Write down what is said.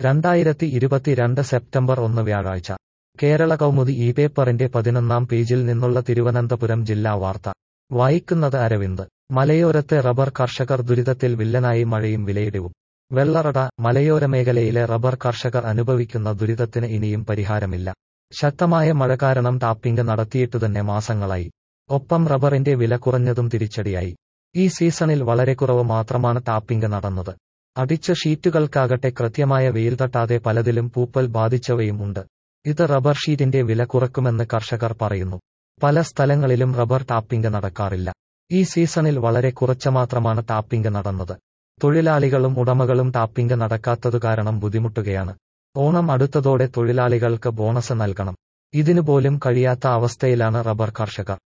രണ്ടായിരത്തി ഇരുപത്തിരണ്ട് സെപ്റ്റംബർ ഒന്ന് വ്യാഴാഴ്ച കേരള കൗമുദി ഈ പേപ്പറിന്റെ പതിനൊന്നാം പേജിൽ നിന്നുള്ള തിരുവനന്തപുരം ജില്ലാ വാർത്ത വായിക്കുന്നത് അരവിന്ദ് മലയോരത്തെ റബ്ബർ കർഷകർ ദുരിതത്തിൽ വില്ലനായി മഴയും വിലയിടിവും വെള്ളറട മലയോര മേഖലയിലെ റബ്ബർ കർഷകർ അനുഭവിക്കുന്ന ദുരിതത്തിന് ഇനിയും പരിഹാരമില്ല ശക്തമായ മഴ കാരണം ടാപ്പിംഗ് നടത്തിയിട്ടുതന്നെ മാസങ്ങളായി ഒപ്പം റബ്ബറിന്റെ വില കുറഞ്ഞതും തിരിച്ചടിയായി ഈ സീസണിൽ വളരെ കുറവ് മാത്രമാണ് ടാപ്പിംഗ് നടന്നത് അടിച്ച ഷീറ്റുകൾക്കാകട്ടെ കൃത്യമായ വെയിൽ തട്ടാതെ പലതിലും പൂപ്പൽ ബാധിച്ചവയും ഉണ്ട് ഇത് റബ്ബർ ഷീറ്റിന്റെ വില കുറക്കുമെന്ന് കർഷകർ പറയുന്നു പല സ്ഥലങ്ങളിലും റബ്ബർ ടാപ്പിംഗ് നടക്കാറില്ല ഈ സീസണിൽ വളരെ കുറച്ച് മാത്രമാണ് ടാപ്പിംഗ് നടന്നത് തൊഴിലാളികളും ഉടമകളും ടാപ്പിംഗ് നടക്കാത്തതു കാരണം ബുദ്ധിമുട്ടുകയാണ് ഓണം അടുത്തതോടെ തൊഴിലാളികൾക്ക് ബോണസ് നൽകണം ഇതിനുപോലും കഴിയാത്ത അവസ്ഥയിലാണ് റബ്ബർ കർഷകർ